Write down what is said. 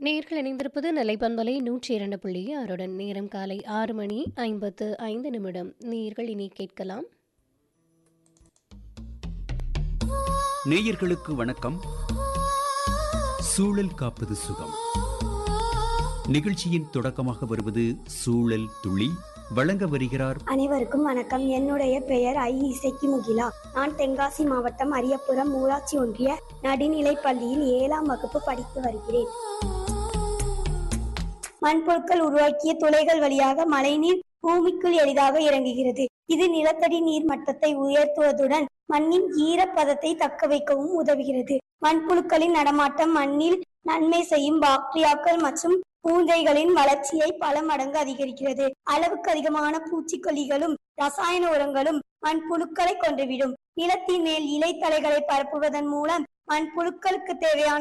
நேர்கள் இணைந்திருப்பது நிலைப்பண்பலை நூற்றி இரண்டு புள்ளி ஆறுடன் நேரம் காலை ஆறு மணி ஐம்பத்து ஐந்து நிமிடம் நேர்கள் இனி கேட்கலாம் நேயர்களுக்கு வணக்கம் சூழல் காப்பது சுகம் நிகழ்ச்சியின் தொடக்கமாக வருவது சூழல் துளி வழங்க வருகிறார் அனைவருக்கும் வணக்கம் என்னுடைய பெயர் ஐ இசைக்கு முகிலா நான் தென்காசி மாவட்டம் அரியப்புறம் ஊராட்சி ஒன்றிய நடுநிலைப் பள்ளியில் ஏழாம் வகுப்பு படித்து வருகிறேன் மண்பொருட்கள் உருவாக்கிய துளைகள் வழியாக மழைநீர் பூமிக்குள் எளிதாக இறங்குகிறது இது நிலத்தடி நீர் மட்டத்தை உயர்த்துவதுடன் மண்ணின் ஈரப்பதத்தை தக்க வைக்கவும் உதவுகிறது மண்புழுக்களின் நடமாட்டம் மண்ணில் நன்மை செய்யும் பாக்டீரியாக்கள் மற்றும் பூஞ்சைகளின் வளர்ச்சியை பல மடங்கு அதிகரிக்கிறது அளவுக்கு அதிகமான பூச்சிக்கொல்லிகளும் ரசாயன உரங்களும் மண்புழுக்களை கொன்றுவிடும் நிலத்தின் மேல் இலைத்தலைகளை பரப்புவதன் மூலம் மண்புழுக்களுக்கு தேவையான